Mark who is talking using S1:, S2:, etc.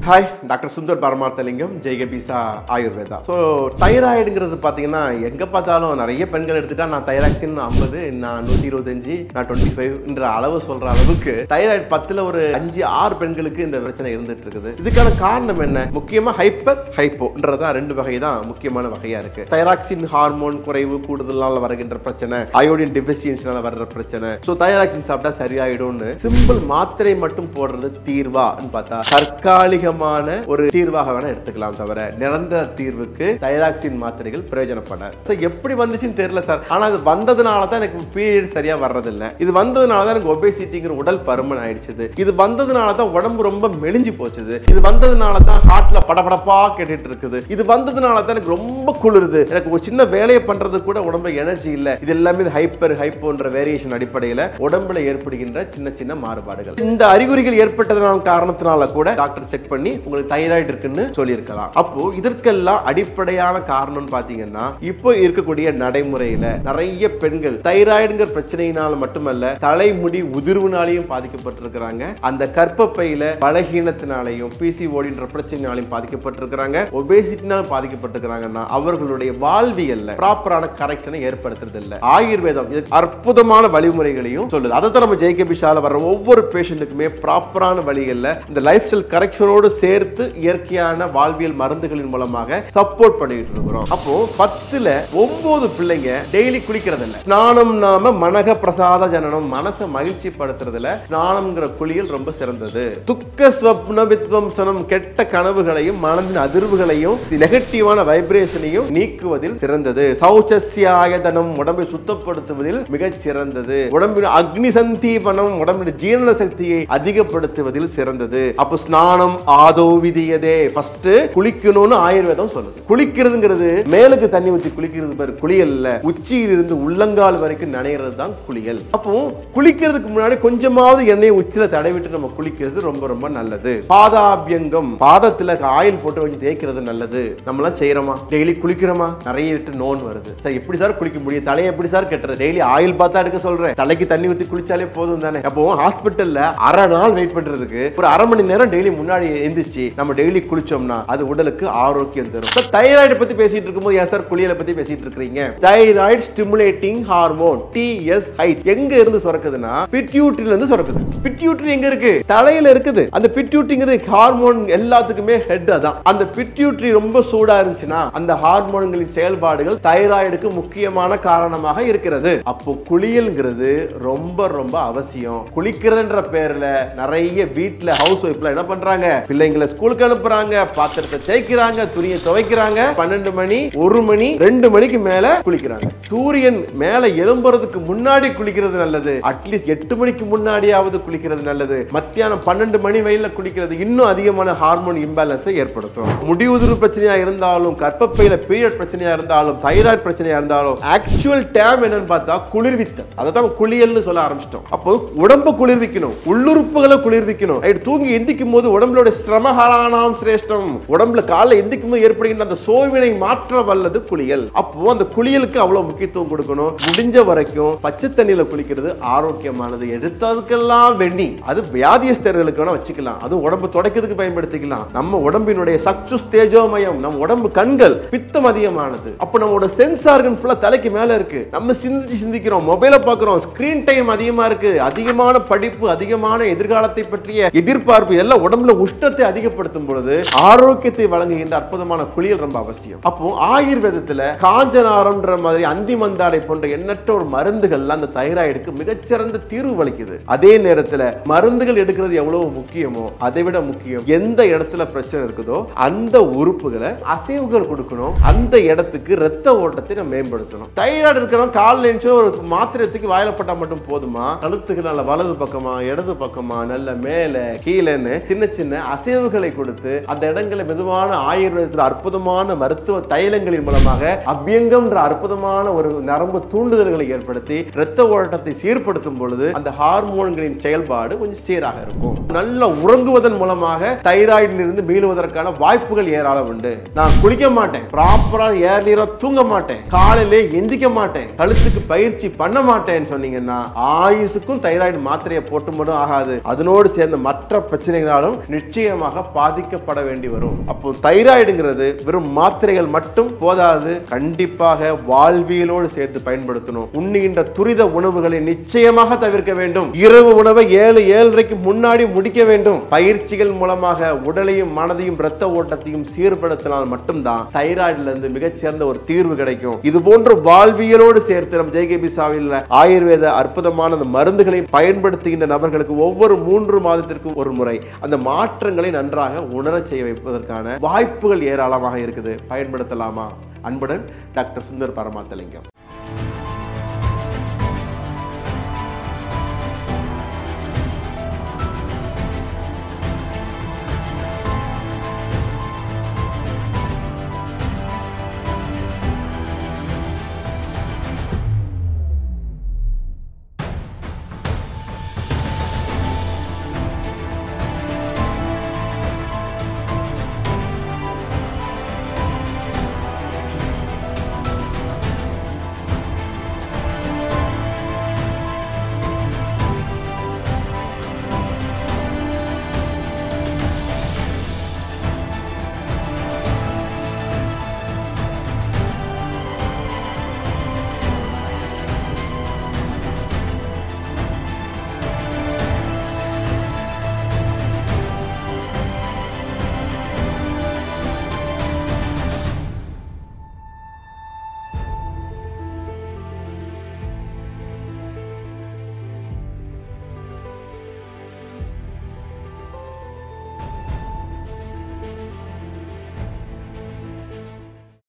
S1: hi doctor Sundar Paramarthalingam Jaikapisa Ayurveda so தைராய்டுங்கிறது பார்த்தீங்கன்னா எங்கே பார்த்தாலும் நிறைய பெண்கள் எடுத்துட்டா நான் தைராக்சின் ஐம்பது நான் நூற்றி இருபத்தஞ்சு நான் டுவெண்ட்டி ஃபைவ்ன்ற அளவு சொல்கிற அளவுக்கு தைராய்டு பத்தில் ஒரு அஞ்சு ஆறு பெண்களுக்கு இந்த பிரச்சனை இருந்துட்டு இருக்குது இதுக்கான காரணம் என்ன முக்கியமாக ஹைப்பர் ஹைப்போன்றதான் ரெண்டு வகை தான் முக்கியமான வகையாக இருக்கு தைராக்சின் ஹார்மோன் குறைவு கூடுதலால் வருகின்ற பிரச்சனை அயோடின் டெஃபிசியன்சினால வர்ற பிரச்சனை ஸோ தைராக்சின் சாப்பிட்டா சரியாயிடும்னு சிம்பிள் மாத்திரை மட்டும் போடுறது தீர்வான்னு பார்த்தா தற்காலிகமான ஒரு தீர்வாக வேணா எடுத்துக்கலாம் தவிர நிரந்தர தீர்வுக்கு தைராக்சின் மாத்திரைகள் பிரயோஜனப்படாது So, எப்படி வந்துச்சுன்னு தெரியல சார் ஆனா அது வந்ததுனால தான் எனக்கு பீரியட் சரியா வர்றதில்ல இது வந்ததுனால தான் எனக்கு ஒபேசிட்டிங்கிற உடல் பருமன் ஆயிடுச்சுது இது வந்ததுனால தான் உடம்பு ரொம்ப மெலிஞ்சு போச்சுது இது வந்ததுனால தான் ஹார்ட்ல படபடப்பா கேட்டுட்டு இருக்குது இது வந்ததுனால தான் எனக்கு ரொம்ப குளிருது எனக்கு ஒரு சின்ன வேலையை பண்றது கூட உடம்புல எனர்ஜி இல்ல இது எல்லாமே ஹைப்பர் ஹைப்போன்ற வேரியேஷன் அடிப்படையில உடம்புல ஏற்படுகின்ற சின்ன சின்ன மாறுபாடுகள் இந்த அறிகுறிகள் ஏற்பட்டதனால காரணத்தினால கூட டாக்டர் செக் பண்ணி உங்களுக்கு தைராய்டு இருக்குன்னு சொல்லியிருக்கலாம் அப்போ இதற்கெல்லாம் அடிப்படையான காரணம்னு பாத்தீங்கன்னா இப்போ இருக்கக்கூடிய நடைமுறையில நிறைய பெண்கள் தைராய்டுங்கிற பிரச்சனையினால மட்டுமல்ல தலைமுடி உதிர்வுனாலையும் பாதிக்கப்பட்டிருக்கிறாங்க அந்த கர்ப்பப்பையில பலகீனத்தினாலையும் பிசிஓடின்ற பிரச்சனையாலையும் பாதிக்கப்பட்டிருக்கிறாங்க ஒபேசிட்டினால பாதிக்கப்பட்டிருக்கிறாங்கன்னா அவர்களுடைய வாழ்வியல்ல ப்ராப்பரான கரெக்ஷனை ஏற்படுத்துறது இல்ல ஆயுர்வேதம் இது அற்புதமான வழிமுறைகளையும் சொல்லுது அதை தான் நம்ம ஜெய்கபிஷால வர்ற ஒவ்வொரு பேஷண்ட்டுக்குமே ப்ராப்பரான வழிகள்ல இந்த லைஃப் ஸ்டைல் கரெக்ஷனோடு சேர்த்து இயற்கையான வாழ்வியல் மருந்துகளின் மூலமாக சப்போர்ட் பண்ணிட்டு இருக்கிறோம் அப்போ பத்துல ஒன்பது பிள்ளைங்க டெய்லி குளிக்கிறது இல்ல ஸ்நானம் நாம மனக பிரசாத ஜனனம் மனசை மகிழ்ச்சி படுத்துறதுல ஸ்நானம்ங்கிற குளியல் ரொம்ப சிறந்தது துக்க ஸ்வப்ன வித்வம்சனம் கெட்ட கனவுகளையும் மனதின் அதிர்வுகளையும் நெகட்டிவான வைப்ரேஷனையும் நீக்குவதில் சிறந்தது சௌச்சஸ்யாயதனம் உடம்பை சுத்தப்படுத்துவதில் மிகச் சிறந்தது உடம்பின் அக்னி சந்தீபனம் உடம்பின் ஜீரண சக்தியை அதிகப்படுத்துவதில் சிறந்தது அப்போ ஸ்நானம் ஆதோ விதியதே ஃபர்ஸ்ட் குளிக்கணும்னு ஆயுர்வேதம் சொல்லுது குளிக்கிறதுங்கிறது மேலுக்கு தண்ணி ஊற்றி குளிக்கிறது பேர் குளியல் இல்ல உச்சியிலிருந்து உள்ளங்கால் வரைக்கும் நனைகிறது தான் குளியல் அப்போ குளிக்கிறதுக்கு முன்னாடி கொஞ்சமாவது எண்ணெயை உச்சில தடவிட்டு நம்ம குளிக்கிறது ரொம்ப ரொம்ப நல்லது பாதாபியங்கம் பாதத்துல ஆயில் போட்டு வச்சு தேய்க்கிறது நல்லது நம்மளாம் செய்யறோமா டெய்லி குளிக்கிறோமா நிறைய விட்டு நோன் வருது சார் எப்படி சார் குளிக்க முடியும் தலையை எப்படி சார் கட்டுறது டெய்லி ஆயில் பார்த்தா எடுக்க சொல்றேன் தலைக்கு தண்ணி ஊத்தி குளிச்சாலே போதும் தானே அப்போ ஹாஸ்பிட்டல்ல அரை நாள் வெயிட் பண்றதுக்கு ஒரு அரை மணி நேரம் டெய்லி முன்னாடி எந்திரிச்சு நம்ம டெய்லி குளிச்சோம்னா அது உடலுக்கு ஆரோக்கியம் தரும் சார் தைராய்டு பத்தி பேசிட்டு இருக்கும்போது ஏன் சார் குளியலை பத்தி பேசிட்டு இருக்கீங்க தைராய்டு ஸ்டிமுலேட்டிங் ஹார்மோன் டிஎஸ்ஐ எங்க இருந்து சுரக்குதுன்னா பிட்யூட்ரில இருந்து சுரக்குது பிட்யூட்ரி எங்க இருக்கு தலையில இருக்குது அந்த பிட்யூட்ரிங்கிறது ஹார்மோன் எல்லாத்துக்குமே ஹெட் அதான் அந்த பிட்யூட்ரி ரொம்ப சூடா இருந்துச்சுன்னா அந்த ஹார்மோன்களின் செயல்பாடுகள் தைராய்டுக்கு முக்கியமான காரணமாக இருக்கிறது அப்போ குளியல்ங்கிறது ரொம்ப ரொம்ப அவசியம் குளிக்கிறதுன்ற பேர்ல நிறைய வீட்ல ஹவுஸ் ஒய்ஃப்ல என்ன பண்றாங்க பிள்ளைங்களை ஸ்கூலுக்கு அனுப்புறாங்க பாத்திரத்தை தேய்க்கிறாங்க துணியை துவைக்கிறாங்க பன்னெண்டு மணி ஒரு மணி ரெண்டு மணிக்கு மேல குளிக்கிறாங்க சூரியன் மேல எழும்புறதுக்கு முன்னாடி குளிக்கிறது நல்லது அட்லீஸ்ட் எட்டு மணிக்கு முன்னாடியாவது குளிக்கிறது நல்லது மத்தியானம் பன்னெண்டு மணி வெயில்ல குளிக்கிறது இன்னும் அதிகமான ஹார்மோன் இம்பேலன்ஸை ஏற்படுத்தும் முடி உதிர்வு பிரச்சனையா இருந்தாலும் கர்ப்பப்பையில பீரியட் பிரச்சனையா இருந்தாலும் தைராய்டு பிரச்சனையா இருந்தாலும் ஆக்சுவல் டேம் என்னன்னு பார்த்தா குளிர்வித்தல் அதை தான் குளியல்னு சொல்ல ஆரம்பிச்சிட்டோம் அப்போ உடம்ப குளிர்விக்கணும் உள்ளுறுப்புகளை குளிர்விக்கணும் நைட் தூங்கி எந்திக்கும் போது உடம்புல சிரமஹரானாம் சிரேஷ்டம் உடம்புல காலைல எந்திக்கும் போது ஏற்படுகின்ற அந்த சோவினை மாற்ற வல்லது குளியல் அப்போ அந்த குளியலுக்கு அவ்வளவு முக்கியத்துவம் கொடுக்கணும் முடிஞ்ச வரைக்கும் பச்சை தண்ணியில குளிக்கிறது ஆரோக்கியமானது எடுத்ததுக்கெல்லாம் வெண்ணி அது வியாதியஸ்தர்களுக்கு வேணா வச்சுக்கலாம் அது உடம்பு துடைக்கிறதுக்கு பயன்படுத்திக்கலாம் நம்ம உடம்பினுடைய சக்சுஸ் தேஜோமயம் நம்ம உடம்பு கண்கள் பித்தம் அதிகமானது அப்ப நம்மளோட சென்ஸ் ஆர்கன் ஃபுல்லா தலைக்கு மேல இருக்கு நம்ம சிந்திச்சு சிந்திக்கிறோம் மொபைல பாக்குறோம் ஸ்கிரீன் டைம் அதிகமா இருக்கு அதிகமான படிப்பு அதிகமான எதிர்காலத்தை பற்றிய எதிர்பார்ப்பு இதெல்லாம் உடம்புல உஷ்ணத்தை அதிகப்படுத்தும் பொழுது ஆரோக்கியத்தை வழங்குகின்ற அற்புதமான குளியல் ரொம்ப அவசியம் அப்போ ஆயுர்வேதத்துல காஞ்சனாரம்ன்ற மாதிரி அந்தி மந்தாடை போன்ற எண்ணற்ற ஒரு மருந்துகள் அந்த தைராய்டுக்கு மிகச்சிறந்த தீர்வு வலிக்குது அதே நேரத்துல மருந்துகள் எடுக்கிறது எவ்வளவு முக்கியமோ அதை விட முக்கியம் எந்த இடத்துல பிரச்சனை இருக்குதோ அந்த உறுப்புகளை அசைவுகள் கொடுக்கணும் அந்த இடத்துக்கு ரத்த ஓட்டத்தை நம்ம மேம்படுத்தணும் தைராய்டு இருக்கிறவங்க காலில் எழுந்து ஒரு மாத்திரை தூக்கி வாயில போட்டா மட்டும் போதுமா கழுத்துக்கு நல்ல வலது பக்கமா இடது பக்கமா நல்ல மேல கீழேன்னு சின்ன சின்ன அசைவுகளை கொடுத்து அந்த இடங்களை மெதுவான ஆயுர்வேதத்தில் அற்புதமான மருத்துவ தைலங்களின் மூலமாக அபியங்கம்ன்ற அற்புதமான ஒரு நரம்பு தூண்டுதல்களை ஏற்படுத்தி இரத்த ஓட்டத்தை சீர்படுத்தும் பொழுது அந்த ஹார்மோன்களின் செயல்பாடு கொஞ்சம் சீராக இருக்கும் நல்ல உறங்குவதன் மூலமாக தைராய்டில் இருந்து மீளுவதற்கான வாய்ப்புகள் ஏராளம் உண்டு நான் குளிக்க மாட்டேன் ப்ராப்பரா ஏர்லியரா தூங்க மாட்டேன் காலையிலே எந்திக்க மாட்டேன் கழுத்துக்கு பயிற்சி பண்ண மாட்டேன்னு சொன்னீங்கன்னா ஆயுசுக்கும் தைராய்டு மாத்திரையை போட்டு மட்டும் ஆகாது அதனோடு சேர்ந்த மற்ற பிரச்சனைகளாலும் நிச்சய நிச்சயமாக பாதிக்கப்பட வேண்டி வரும் அப்போ தைராய்டுங்கிறது வெறும் மாத்திரைகள் மட்டும் போதாது கண்டிப்பாக வாழ்வியலோடு சேர்த்து பயன்படுத்தணும் உண்ணுகின்ற துரித உணவுகளை நிச்சயமாக தவிர்க்க வேண்டும் இரவு உணவை ஏழு ஏழரைக்கு முன்னாடி முடிக்க வேண்டும் பயிற்சிகள் மூலமாக உடலையும் மனதையும் இரத்த ஓட்டத்தையும் சீர்படுத்தினால் மட்டும்தான் தைராய்டுல இருந்து மிகச்சிறந்த ஒரு தீர்வு கிடைக்கும் இது போன்ற வாழ்வியலோடு சேர்த்து நம்ம ஜேகேபி சாவில் ஆயுர்வேத அற்புதமான அந்த மருந்துகளை பயன்படுத்துகின்ற நபர்களுக்கு ஒவ்வொரு மூன்று மாதத்திற்கும் ஒரு முறை அந்த மாற்றங்களை நன்றாக உணரச் செய்ய வைப்பதற்கான வாய்ப்புகள் ஏராளமாக இருக்குது பயன்படுத்தலாமா அன்புடன் டாக்டர் சுந்தர் பரமாத்தலிங்கம்